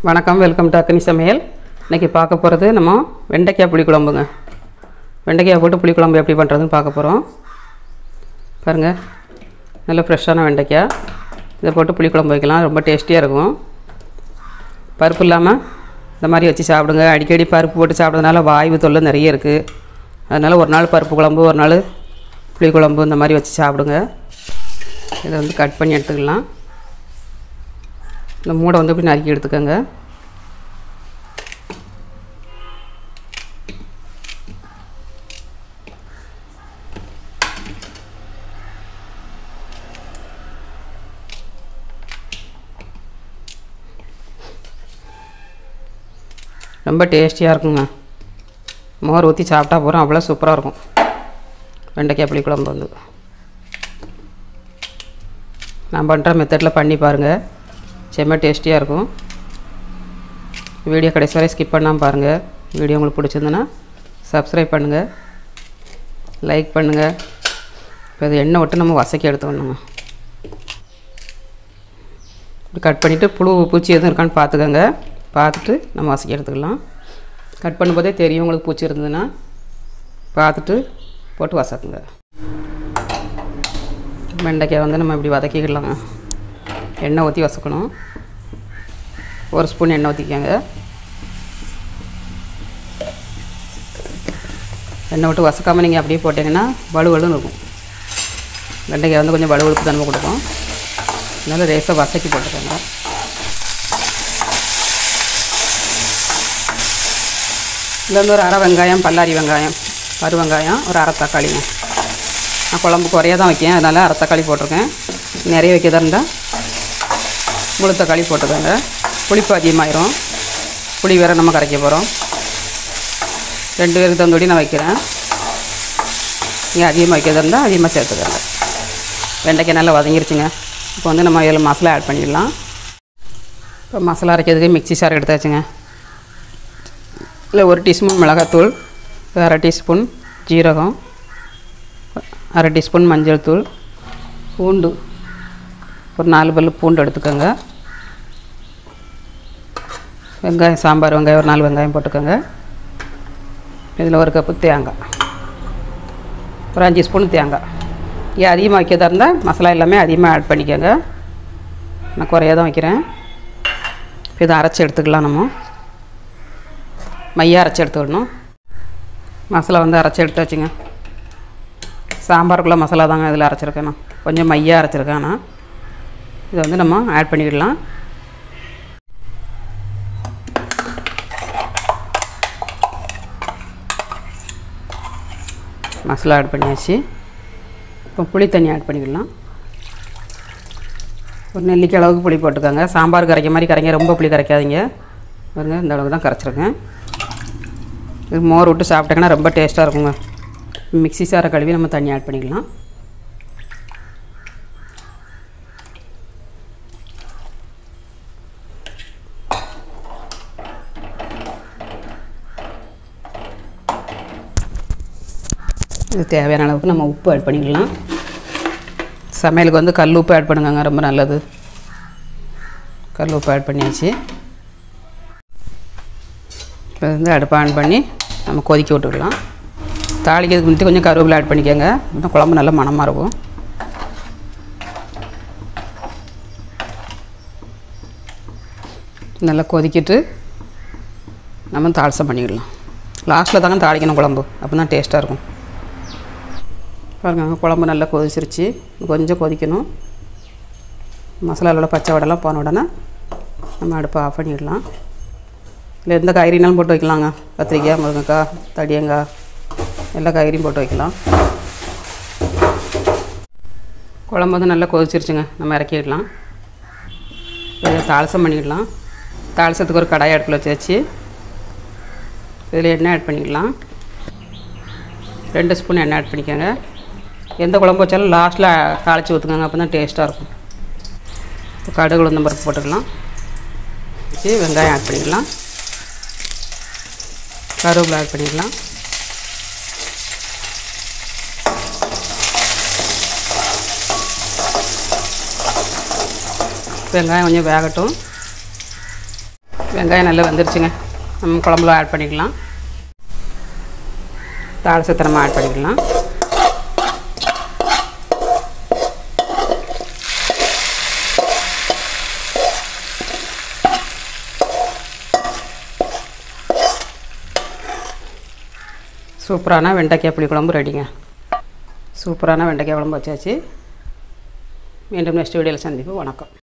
வணக்கம் welcome to அக்கனி சமையல் இன்றைக்கி பார்க்க போகிறது நம்ம வெண்டைக்காய் புளிக்குழம்புங்க வெண்டைக்காய் போட்டு புளிக்குழம்பு எப்படி பண்ணுறதுன்னு பார்க்க போகிறோம் பாருங்கள் நல்ல ஃப்ரெஷ்ஷான வெண்டைக்காய் இதை போட்டு புளிக்குழம்பு வைக்கலாம் ரொம்ப டேஸ்டியாக இருக்கும் பருப்பு இல்லாமல் இந்த மாதிரி வச்சு சாப்பிடுங்க அடிக்கடி பருப்பு போட்டு சாப்பிட்றதுனால வாய்வு தொல்லை நிறைய இருக்குது அதனால் ஒரு நாள் பருப்பு குழம்பு ஒரு நாள் புளிக்குழம்பு இந்த மாதிரி வச்சு சாப்பிடுங்க இதை வந்து கட் பண்ணி எடுத்துக்கலாம் இந்த மூடை வந்து இப்படி நறுக்கி எடுத்துக்கோங்க ரொம்ப டேஸ்டியாக இருக்குங்க மோர் ஊற்றி சாப்பிட்டா போகிறோம் அவ்வளோ சூப்பராக இருக்கும் வெண்டைக்காய் புளி குழம்பு வந்து நான் பண்ணுற மெத்தடில் பண்ணி பாருங்கள் செம்ம டேஸ்டியாக இருக்கும் வீடியோ கடைசி வரை ஸ்கிப் பண்ணாமல் பாருங்கள் வீடியோ உங்களுக்கு பிடிச்சிருந்துன்னா சப்ஸ்கிரைப் பண்ணுங்கள் லைக் பண்ணுங்கள் இப்போ இது எண்ணெய் விட்டு நம்ம வசக்கி எடுத்துக்கணுங்க இப்படி கட் பண்ணிவிட்டு புழு பூச்சி எதுவும் இருக்கான்னு பார்த்துக்கோங்க பார்த்துட்டு நம்ம வசக்கி எடுத்துக்கலாம் கட் பண்ணும்போதே தெரியும் உங்களுக்கு பூச்சி இருந்ததுன்னா பார்த்துட்டு போட்டு வசக்குங்க வெண்டைக்காய் வந்து நம்ம இப்படி வதக்கிக்கிடலாங்க எண்ணெய் ஊற்றி வசக்கணும் ஒரு ஸ்பூன் எண்ணெய் ஊற்றிக்கோங்க எண்ணெய் விட்டு வசக்காமல் நீங்கள் அப்படியே போட்டிங்கன்னா வலுவலுன்னு இருக்கும் வெண்டைக்காய் வந்து கொஞ்சம் வலுவலுப்பு தன்மை கொடுக்கும் அதனால் ரேஸாக வசக்கி போட்டுக்கோங்க இதில் வந்து ஒரு அரை வெங்காயம் பல்லாரி வெங்காயம் பரு வெங்காயம் ஒரு அரை தக்காளிங்க நான் குழம்பு குறையாக தான் வைக்கேன் அதனால் அரை தக்காளி போட்டிருக்கேன் நிறைய வைக்கதா இருந்தால் முழு தக்காளி போட்டுக்கோங்க புளிப்பு அதிகமாயிரும் புளி வேறு நம்ம கரைக்க போகிறோம் ரெண்டு பேருக்கு தந்தோடி நான் வைக்கிறேன் நீங்கள் அதிகமாக வைக்கிறதா இருந்தால் அதிகமாக சேர்த்துக்கோங்க வெண்டைக்காய் நல்லா வதங்கிருச்சுங்க இப்போ வந்து நம்ம இதில் மசாலா ஆட் பண்ணிடலாம் இப்போ மசாலா அரைக்கிறதுக்கு மிக்ஸி சார் எடுத்தாச்சுங்க இல்லை ஒரு டீஸ்பூன் மிளகாத்தூள் அரை டீஸ்பூன் ஜீரகம் அரை டீஸ்பூன் மஞ்சள் தூள் பூண்டு ஒரு நாலு பல் பூண்டு எடுத்துக்கோங்க வெங்காயம் சாம்பார் வெங்காயம் ஒரு நாலு வெங்காயம் போட்டுக்கோங்க இதில் ஒரு கப்பு தேங்காய் ஒரு அஞ்சு ஸ்பூன் தேங்காய் ஏன் அதிகமாக வைக்கிறதா இருந்தால் மசாலா எல்லாமே அதிகமாக ஆட் பண்ணிக்கோங்க நான் குறையாக தான் வைக்கிறேன் இப்போ இதை அரைச்சி எடுத்துக்கலாம் நம்ம மையாக அரைச்சி எடுத்துக்கணும் மசாலா வந்து அரைச்சி எடுத்தாச்சுங்க சாம்பாருக்குள்ளே மசாலா தாங்க இதில் அரைச்சிருக்கேன் நான் கொஞ்சம் மையாக அரைச்சிருக்கேன் நான் இதை வந்து நம்ம ஆட் பண்ணிக்கிடலாம் மசாலா ஆட் பண்ணியாச்சு இப்போ புளி தண்ணி ஆட் பண்ணிக்கலாம் ஒரு நெல்லிக்காய் அளவுக்கு புளி போட்டுக்கோங்க சாம்பார் கரைக்க மாதிரி கரைங்க ரொம்ப புளி கரைக்காதீங்க பாருங்க இந்த அளவுக்கு தான் கரைச்சிருக்கேன் இது மோர் விட்டு சாப்பிட்டீங்கன்னா ரொம்ப டேஸ்ட்டாக இருக்குங்க மிக்ஸி சாரை கழுவி நம்ம தண்ணி ஆட் பண்ணிக்கலாம் இது தேவையான அளவுக்கு நம்ம உப்பு ஆட் பண்ணிக்கலாம் சமையலுக்கு வந்து கல் உப்பு ஆட் பண்ணுங்க ரொம்ப நல்லது கல் உப்பு ஆட் பண்ணியாச்சு இப்போ வந்து அடுப்பை ஆன் பண்ணி நம்ம கொதிக்க விட்டுக்கலாம் தாளிக்கிறதுக்கு முன்னாடி கொஞ்சம் கருவேப்பிலை ஆட் பண்ணிக்கோங்க இன்னும் குழம்பு நல்லா மணமாக இருக்கும் நல்லா கொதிக்கிட்டு நம்ம தாளசம் பண்ணிடலாம் லாஸ்ட்டில் தாங்க தாளிக்கணும் குழம்பு அப்போ தான் டேஸ்ட்டாக இருக்கும் பாருங்க குழம்பு நல்லா கொதிச்சிருச்சு கொஞ்சம் கொதிக்கணும் மசாலாவோட பச்சை வடைலாம் போன உடனே நம்ம அடுப்பை ஆஃப் பண்ணிடலாம் இல்லை எந்த காய்கறினாலும் போட்டு வைக்கலாங்க கத்திரிக்காய் முருங்கைக்காய் தடியங்காய் எல்லா காய்கறியும் போட்டு வைக்கலாம் குழம்பு வந்து நல்லா கொதிச்சிருச்சுங்க நம்ம இறக்கிடலாம் இதை தாளசம் பண்ணிடலாம் தாளசத்துக்கு ஒரு கடாய் அடுப்பில் வச்சு வச்சு இதில் எண்ணெய் ஆட் பண்ணிக்கலாம் ரெண்டு ஸ்பூன் எண்ணெய் ஆட் பண்ணிக்கோங்க எந்த குழம்பு வச்சாலும் லாஸ்ட்டில் தாளித்து ஊற்றுக்கோங்க அப்போ தான் டேஸ்ட்டாக இருக்கும் இப்போ கடுகு உளுந்தம் பருப்பு போட்டுக்கலாம் வச்சு வெங்காயம் ஆட் பண்ணிக்கலாம் கருவேப்பிலை ஆட் பண்ணிக்கலாம் வெங்காயம் கொஞ்சம் வேகட்டும் வெங்காயம் நல்லா வந்துருச்சுங்க நம்ம குழம்புல ஆட் பண்ணிக்கலாம் தாளசத்தை நம்ம ஆட் பண்ணிக்கலாம் சூப்பரான வெண்டைக்காய் புளி குழம்பு ரெடிங்க சூப்பரான வெண்டைக்காய் குழம்பு வச்சாச்சு மீண்டும் நெக்ஸ்ட் வீடியோவில் சந்திப்போம் வணக்கம்